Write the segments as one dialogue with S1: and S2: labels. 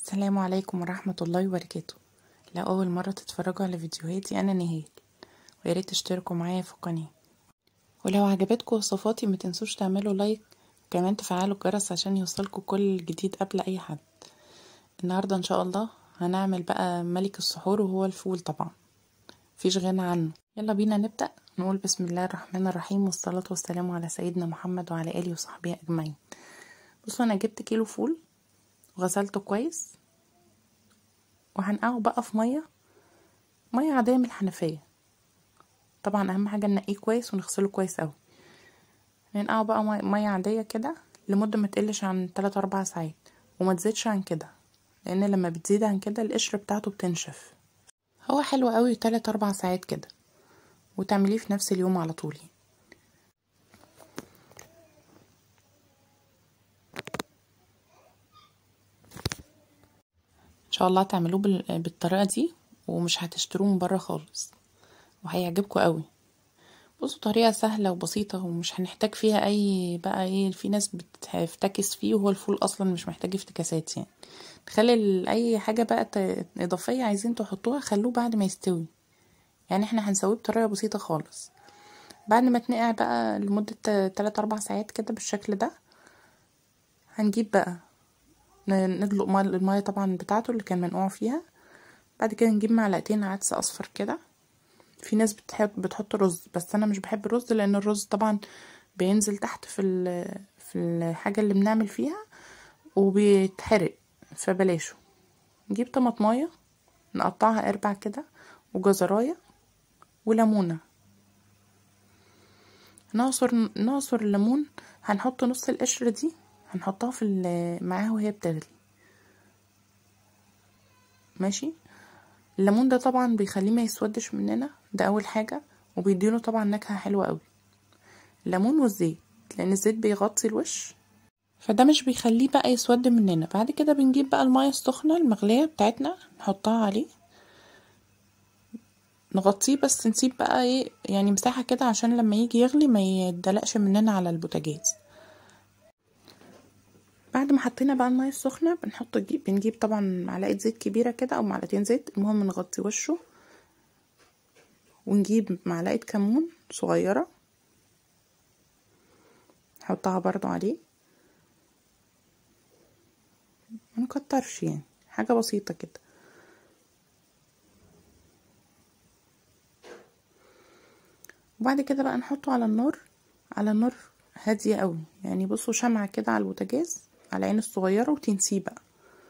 S1: السلام عليكم ورحمة الله وبركاته لو أول مرة تتفرجوا على فيديوهاتي أنا نهال وياريت تشتركوا معايا في القناة ولو عجبتكم وصفاتي متنسوش تعملوا لايك وكمان تفعلوا الجرس عشان يوصلكوا كل جديد قبل أي حد النهاردة إن شاء الله هنعمل بقى ملك السحور وهو الفول طبعا مفيش غنى عنه يلا بينا نبدأ نقول بسم الله الرحمن الرحيم والصلاة والسلام على سيدنا محمد وعلى آله وصحبه أجمعين بصوا أنا جبت كيلو فول وغسلته كويس وهنقعه بقى في ميه ميه عاديه من الحنفيه طبعا اهم حاجه ننقيه كويس ونغسله كويس قوي ننقعه بقى ميه عاديه كده لمده ما تقلش عن 3 4 ساعات وما تزيدش عن كده لان لما بتزيد عن كده القشره بتاعته بتنشف هو حلو قوي 3 4 ساعات كده وتعمليه في نفس اليوم على طول ان شاء الله تعملوه بالطريقه دي ومش هتشتروه من بره خالص وهيعجبكم قوي بصوا طريقه سهله وبسيطه ومش هنحتاج فيها اي بقى ايه في ناس بتفتكس فيه وهو الفول اصلا مش محتاج افتكاسات يعني نخلي اي حاجه بقى اضافيه عايزين تحطوها خلوه بعد ما يستوي يعني احنا هنسويه بطريقه بسيطه خالص بعد ما تنقع بقى لمده 3 4 ساعات كده بالشكل ده هنجيب بقى ندلق المية طبعا بتاعته اللي كان منقوع فيها بعد كده نجيب معلقتين عدس اصفر كده في ناس بتحب بتحط رز بس انا مش بحب الرز لان الرز طبعا بينزل تحت في في الحاجه اللي بنعمل فيها وبيتحرق فبلاشه نجيب طماطمايه نقطعها اربع كده وجزرايه وليمونه نعصر نعصر الليمون هنحط نص القشر دي هنحطها في معاها وهي بتغلي ماشي الليمون ده طبعا بيخليه ما يسودش مننا ده اول حاجه وبيديله طبعا نكهه حلوه قوي الليمون والزيت لان الزيت بيغطي الوش فده مش بيخليه بقى يسود مننا بعد كده بنجيب بقى الميه السخنه المغليه بتاعتنا نحطها عليه نغطيه بس نسيب بقى ايه يعني مساحه كده عشان لما يجي يغلي ما يدلقش مننا على البوتاجاز بعد ما حطينا بقى الميه السخنه بنحط بنجيب طبعا معلقه زيت كبيره كده او معلقتين زيت المهم نغطي وشه ونجيب معلقه كمون صغيره نحطها برضو عليه منكترش يعني حاجه بسيطه كده وبعد كده بقى نحطه على النار على النار هاديه قوي يعني بصوا شمعة كده على البوتاجاز على العين الصغيرة وتنسيه بقى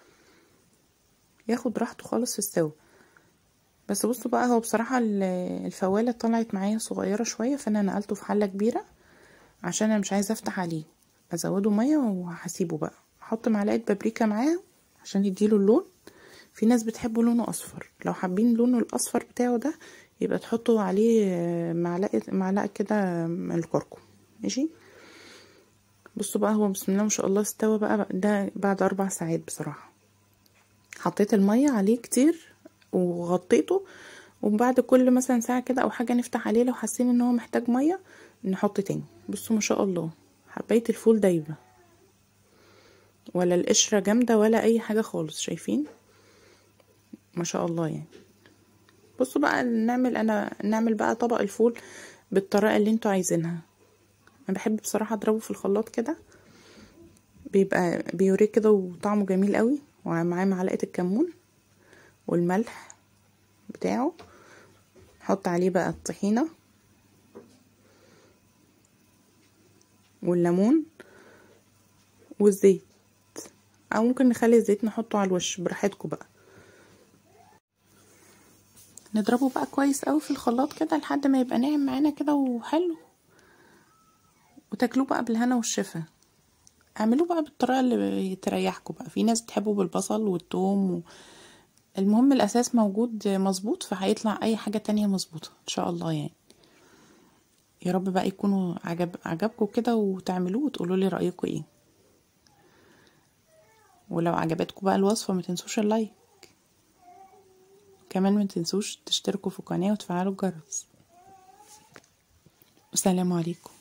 S1: ياخد راحته خالص في السوا بس بصوا بقى هو بصراحة الفوالة طلعت معايا صغيرة شوية فانا نقلته في حلة كبيرة عشان انا مش عايزة افتح عليه ازوده مية وهسيبه بقى احط معلقة بابريكا معاه عشان يديله اللون في ناس بتحبه لونه اصفر لو حابين لونه الاصفر بتاعه ده يبقى تحطوا عليه معلقة معلقة كده من الكركم ماشي بصوا بقى هو بسم الله ما شاء الله استوى بقى ده بعد اربع ساعات بصراحه حطيت الميه عليه كتير وغطيته وبعد كل مثلا ساعه كده او حاجه نفتح عليه لو حاسين ان هو محتاج ميه نحط تاني بصوا ما شاء الله حبايه الفول دايبه ولا القشره جامده ولا اي حاجه خالص شايفين ما شاء الله يعني بصوا بقى نعمل انا نعمل بقى طبق الفول بالطريقه اللي انتوا عايزينها انا بحب بصراحه اضربه في الخلاط كده بيبقى بيوريه كده وطعمه جميل قوي ومعاه معلقه الكمون والملح بتاعه نحط عليه بقى الطحينه والليمون والزيت او ممكن نخلي الزيت نحطه على الوش براحتكم بقى نضربه بقى كويس قوي في الخلاط كده لحد ما يبقى ناعم معانا كده وحلو وتاكلوه بقى بالهنا والشفا اعملوه بقى بالطريقه اللي تريحكم بقى في ناس بتحبه بالبصل والثوم و... المهم الاساس موجود مظبوط فهيطلع اي حاجه تانية مظبوطه ان شاء الله يعني يا رب بقى يكونوا عجب عجبكم كده وتعملوه وتقولوا لي رايكم ايه ولو عجبتكم بقى الوصفه ما تنسوش اللايك كمان ما تنسوش تشتركوا في القناه وتفعلوا الجرس السلام عليكم